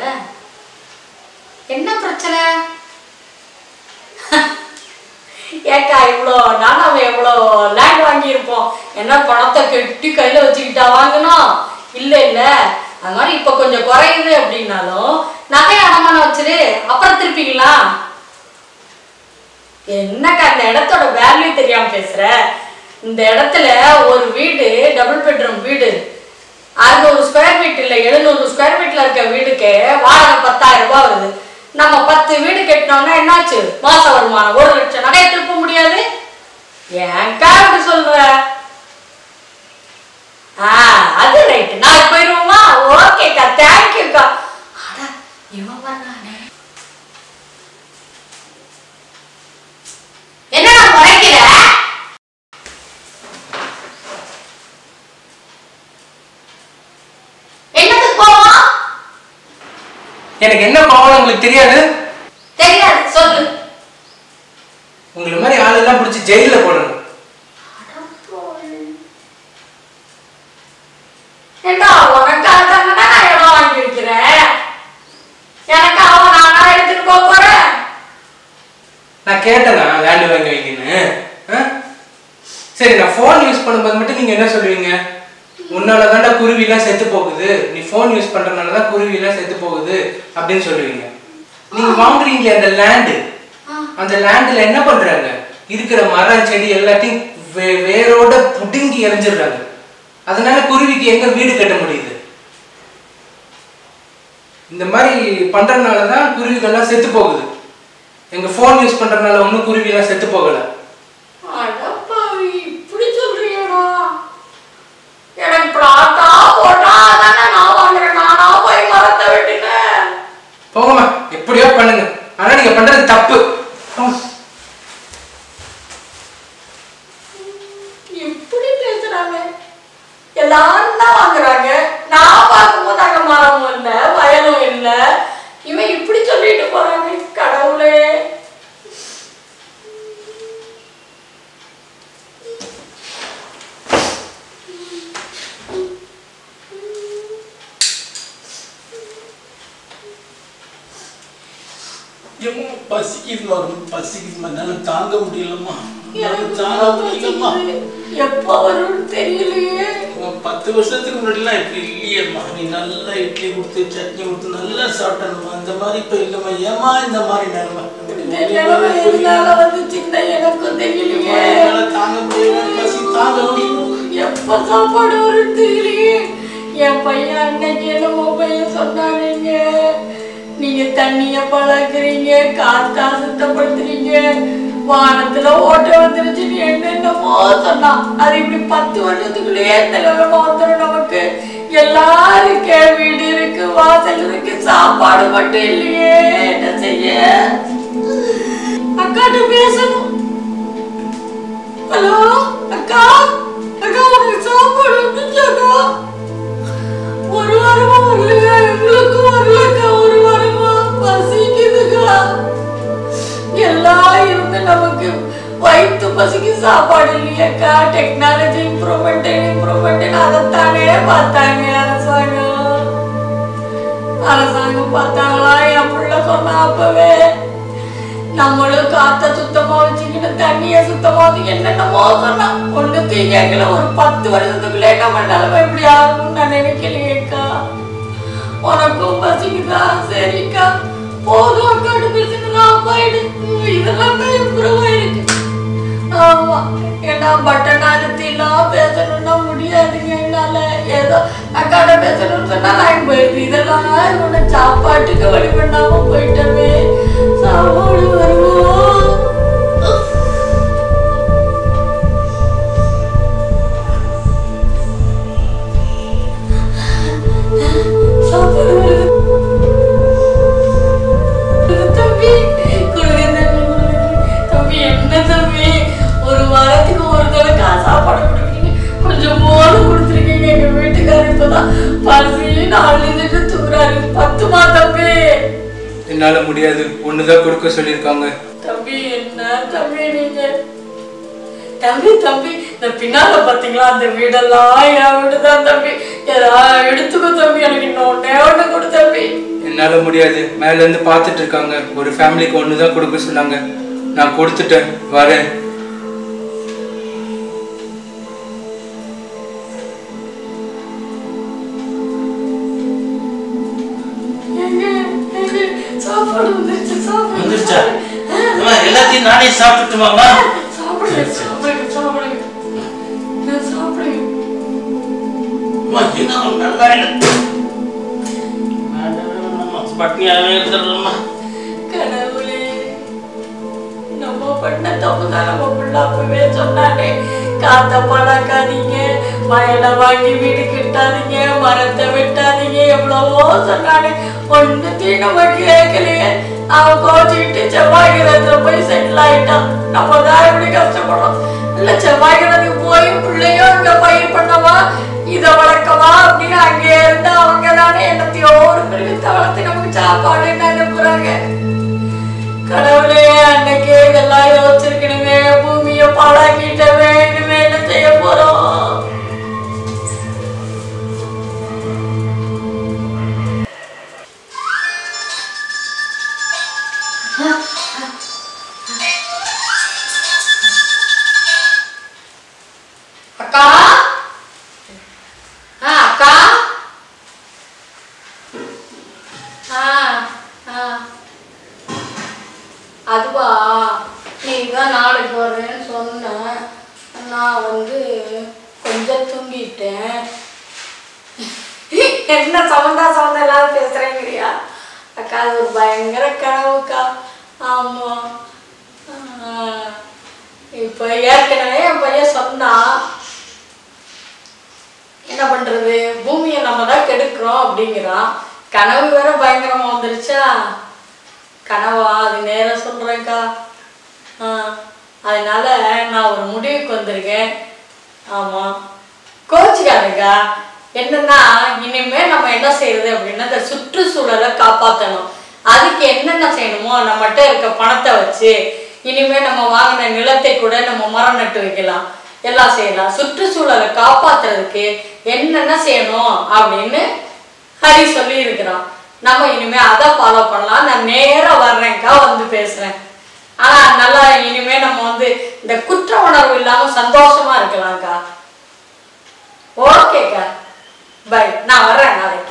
என்ன பிரச்சனை ஏக்கா இவ்வளோ நாள் அவன் எவ்வளோ லேண்ட் வாங்கியிருப்போம் என்ன பணத்தை கெட்டி கையில் வச்சுக்கிட்டா வாங்கணும் இல்லை இல்லை அது மாதிரி இப்போ கொஞ்சம் குறையுது அப்படின்னாலும் நகையை அடமானம் வச்சிரு அப்புறம் திருப்பிக்கலாம் என்னக்கா இந்த இடத்தோட வேல்யூ தெரியாம பேசுற இந்த இடத்துல ஒரு வீடு டபுள் பெட்ரூம் வீடு அறுநூறு ஸ்கொயர் ஃபீட் இல்லை எழுநூறு ஸ்கொயர் ஃபீட்ல இருக்க வீடுக்கு வாடகை பத்தாயிரம் ரூபாய் வருது நம்ம பத்து வீடு கட்டினோம்னா என்னாச்சு மாச வருமானம் ஒரு லட்சம் நகையை திருப்ப முடியாது ஏன்க்கா இப்படி சொல்ற ஆ அது ரைட் நாளைக்கு போயிருவோமா ஓகேக்கா தேங்க்யூக்கா அட இவன் வந்தானே என்னடா குறைக்கிற என்னத்துக்கு போவோம் எனக்கு என்ன பாவம் உங்களுக்கு தெரியாது தெரியாது சொல்லு உங்களை மாதிரி ஆளெல்லாம் பிடிச்சி ஜெயில போடணும் ஏண்டா உனக்காக தானே நான் இடம் வாங்கி வைக்கிறேன் எனக்கு அவன் நானா எடுத்துட்டு போக போறேன் நான் கேட்டேனா லேண்ட் வாங்கி வைக்கன்னு ஆ? சரி நான் ஃபோன் யூஸ் பண்ணும்போது மட்டும் நீங்க என்ன சொல்லுவீங்க உன்னால தாண்டா குருவிலாம் செத்து போகுது நீ ஃபோன் யூஸ் பண்றதுனால தான் குருவிலாம் செத்து போகுது அப்படின்னு சொல்லுவீங்க நீங்க வாங்குறீங்க அந்த லேண்டு அந்த லேண்டில் என்ன பண்றாங்க இருக்கிற மரம் செடி எல்லாத்தையும் வே- வேரோட புடுங்கி எரிஞ்சிடுறாங்க அதனால குருவிக்கு எங்க வீடு கட்ட முடியுது இந்த மாதிரி பண்றதுனால தான் குருவிகள்லாம் செத்து போகுது எங்க ஃபோன் யூஸ் பண்றதுனால ஒன்றும் குருவிலாம் செத்து போகல அடப்பாவி இப்படி சொல்றியடா எனக்கு பிளாட்டா போட்டா தானே நான் வாங்குறேன் நானா போய் மரத்தை வெட்டினேன் போங்கம்மா எப்படியோ பண்ணுங்க ஆனா நீங்க பண்றது தப்பு போங்க. இப்படி பேசுறாங்க எல்லாரும் தான் வாங்குறாங்க நான் பார்க்கும்போது அங்க மரமும் இல்ல வயலும் இல்ல இவன் இப்படி சொல்லிட்டு போறாங்க கடவுளே ஏம்மா பசிக்குதுமா ரொம்ப பசிக்குதுமா என்னால தாங்க முடியலம்மா என்னால தாங்க முடியலம்மா எப்போ வரும்னு தெரியலையே உன் பத்து வருஷத்துக்கு முன்னாடிலாம் இப்படி இல்லையேம்மா நீ நல்லா இட்லி கொடுத்து சட்னி கொடுத்து நல்லா சாப்பிட்டணுமா அந்த மாதிரி இப்ப இல்லைம்மா ஏம்மா இந்த மாதிரி நிலைமை இந்த நிலைமை எதனால வந்துச்சுன்னு எனக்கும் தெரியலையே என்னால தாங்க முடியல பசி தாங்க முடியல எப்ப சாப்பாடு வரும்னு தெரியலையே என் பையன் அன்னைக்கு என்னமோ பையன் சொன்னாருங்க நீங்க தண்ணிய பழகுறீங்க காத்தா சுத்தப்படுத்துறீங்க வானத்துல ஓட்ட வந்துருச்சு நீ என்னென்னமோ சொன்னான் அது இப்படி பத்து வருஷத்துக்குள்ளேயே இந்த நிலைமை வந்துடும் நமக்கு எல்லாரும் இருக்கே வீடு இருக்கு வாசல் இருக்கு சாப்பாடு மட்டும் இல்லையே என்ன செய்ய அக்காட்ட பேசணும் ஹலோ அக்கா அக்கா உனக்கு சாப்பாடு வந்துச்சாக்கா ஒரு வாரமா வரலையா எங்களுக்கும் வரலக்கா ஒரு வாரமா பசிக்குதுக்கா எல்லாம் இருந்து நமக்கு வயிற்று பசிக்கு சாப்பாடு இல்லையாக்கா டெக்னாலஜி இம்ப்ரூவ்மெண்ட் இம்ப்ரூவ்மெண்ட் அதைத்தானே பார்த்தாங்க அரசாங்கம் அரசாங்கம் பார்த்தாங்களா என் புள்ள சொன்னா அப்பவே நம்மளும் காத்த சுத்தமா வச்சுக்கிட்டு தண்ணிய சுத்தமா வச்சு என்னென்னமோ சொன்னா ஒண்ணு கேட்கல ஒரு பத்து வருஷத்துக்குள்ளே நம்ம நிலைமை இப்படி ஆகும்னு நான் நினைக்கலையேக்கா உனக்கும் பசிக்குதா சரிக்கா போதும் அக்காட்டு பேசுனதா போயிடு உம், இதெல்லாம் தான் இம்ப்ரூவ் ஆயிருக்கு ஆமா ஏன்னா பட்டன் அழுத்திலாம் பேசணும்னா முடியாதுங்க என்னால ஏதோ அக்காட பேசணும்னு சொன்னா லைன் போயிடுது இதெல்லாம் இவனை சாப்பாட்டுக்கு வழி பண்ணாம போயிட்டவே சாப்பாடு வருவோம் சாப்பாடு வருது தம்பி கொடுங்க தம்பி கொடுங்க. தம்பி என்ன தம்பி ஒரு வாரத்துக்கு ஒரு தடவை காசு சாப்பாடு கொடுக்குறீங்க கொஞ்சம் மோது கொடுத்துருக்கீங்க எங்க வீட்டுக்காரர் இப்பதான் பசி நாலு நின்று தூங்குறாரு பத்துமா தம்பி என்னால முடியாது ஒண்ணுதான் கொடுக்க சொல்லியிருக்காங்க தம்பி என்ன தம்பி நீங்க தம்பி தம்பி இந்த பின்னால பாத்தீங்களா அந்த வீடெல்லாம் என் வீடுதான் தம்பி ஏதாவது எடுத்துக்கோ தம்பி எனக்கு இன்னும் ஒன்னே ஒண்ணு கொடு தம்பி என்னால முடியாது மேல இருந்து பார்த்துட்டு இருக்காங்க ஒரு ஃபேமிலிக்கு ஒன்று தான் கொடுக்க சொன்னாங்க நான் கொடுத்துட்டேன் வரேன் எங்க, எங்க, சாப்பாடு வந்துருச்சு சாப்பாடு வந்துருச்சா அம்மா எல்லாத்தையும் நானே சாப்பிட்டுமாமா சாப்பிடுங்க சாப்பிடுங்க சாப்பிடுங்க நான் சாப்பிடுங்க அம்மா என்ன நல்லா இல்லை பட்னியாகவே இருந்துடுறோம்மா கடவுளே நம்ம பண்ண தப்பு தான் நம்ம புள்ள அப்பவே சொன்னானே காத்த பழக்காதீங்க வயலை வாங்கி வீடு கட்டாதீங்க மரத்தை வெட்டாதீங்க எவ்வளவோ சொன்னானே ஒன்றுத்தையும் நம்ம கேட்கலையே அவன் கோச்சிக்கிட்டு செவ்வாய்க்கிறதுல போய் செட்டில் ஆயிட்டான் நம்ம தான் எப்படி கஷ்டப்படுறோம் இல்ல செவ்வாய்க்கிறதுக்கு போய் பிள்ளையும் இங்க பயிர் பண்ணவா இதை வளர்க்கவா அப்படின்னு அங்கே இருந்து அவங்க தானே என்னத்தையோ ஒரு மிருகத்தை வளர்த்து நமக்கு சாப்பாடு அனுப்புறாங்க கடவுளே அன்னைக்கு இதெல்லாம் யோசிச்சிருக்கணுமே பூமியை பாழாக்கிட்டவே இனிமே என்ன செய்ய போறோம் அக்கா ஆ அக்கா ஆ ஆ அதுவா நீ தான் நாளைக்கு வர்றேன்னு சொன்ன நான் வந்து கொஞ்சம் தூங்கிட்டேன் என்ன சவுண்டா சவுண்டா இல்லாத பேசுறேங்கிறியா அக்கா அது ஒரு பயங்கர கனவுக்கா ஆமா ஆஹ், இப்போ ஏற்கனவே என் பையன் சொன்னான் என்ன பண்றது பூமியை நம்ம தான் கெடுக்கிறோம் அப்படிங்கிறான் கனவு வேற பயங்கரமா வந்துருச்சா கனவா அது நேரம் சொல்றேன்க்கா ஆ அதனால நான் ஒரு முடிவுக்கு வந்திருக்கேன் ஆமா கோச்சிக்காதுக்கா என்னன்னா இனிமே நம்ம என்ன செய்யறது அப்படின்னா இந்த சுற்றுச்சூழலை காப்பாற்றணும் அதுக்கு என்னென்ன செய்யணுமோ நம்மகிட்ட இருக்க பணத்தை வச்சு இனிமே நம்ம வாங்கின நிலத்தை கூட நம்ம மரம் நட்டு வைக்கலாம் எல்லாம் செய்யலாம் சுற்றுச்சூழலை காப்பாத்துறதுக்கு என்னென்ன செய்யணும் அப்படின்னு ஹரி சொல்லி இருக்கிறான் நம்ம இனிமே அதை ஃபாலோ பண்ணலாம் நான் நேரா வர்றேன்க்கா வந்து பேசுறேன் ஆனா நல்லா இனிமே நம்ம வந்து இந்த குற்ற உணர்வு இல்லாம சந்தோஷமா இருக்கலாம்க்கா ஓகேக்கா பை நான் வர்றேன் நாளைக்கு